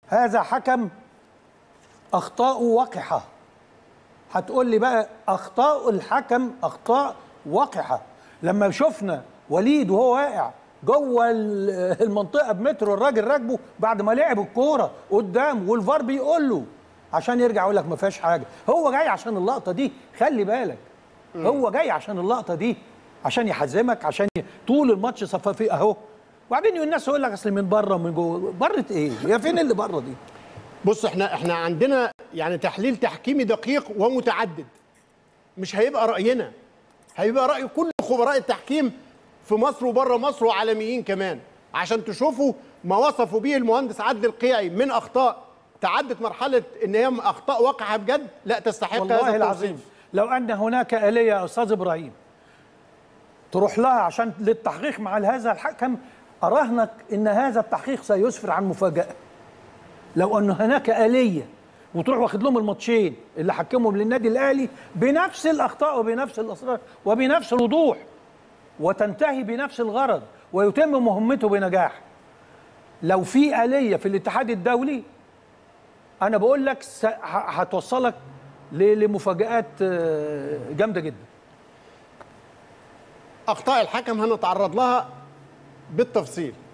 هذا حكم اخطاؤه وقحه هتقول لي بقى اخطاء الحكم اخطاء وقحه لما شفنا وليد وهو واقع جوه ال- المنطقه بمتر الراجل راكبه بعد ما لعب الكوره قدام والفار بيقول له عشان يرجع يقول لك ما فيهاش حاجه هو جاي عشان اللقطه دي خلي بالك هو جاي عشان اللقطه دي عشان يحزمك عشان ي... طول الماتش صفى فيه اهو وبعدين الناس يقول لك اصل من بره ومن جوه بره ايه هي فين اللي بره دي بص احنا احنا عندنا يعني تحليل تحكيمي دقيق ومتعدد مش هيبقى راينا هيبقى راي كل خبراء التحكيم في مصر وبره مصر وعالميين كمان عشان تشوفوا ما وصفوا به المهندس عادل القيعي من اخطاء تعدت مرحله ان هي اخطاء واقعه بجد لا تستحق هذا والله التوصيف. العظيم لو ان هناك اليه يا استاذ ابراهيم تروح لها عشان للتحقيق مع هذا الحكم اراهنك ان هذا التحقيق سيسفر عن مفاجاه لو ان هناك اليه وتروح واخد لهم الماتشين اللي حكمهم للنادي الاهلي بنفس الاخطاء وبنفس الاسرار وبنفس الوضوح وتنتهي بنفس الغرض ويتم مهمته بنجاح لو في آلية في الاتحاد الدولي أنا بقول لك س- ه- هتوصلك ل- لمفاجآت آه، جامدة جدا اخطاء الحكم هنتعرض لها بالتفصيل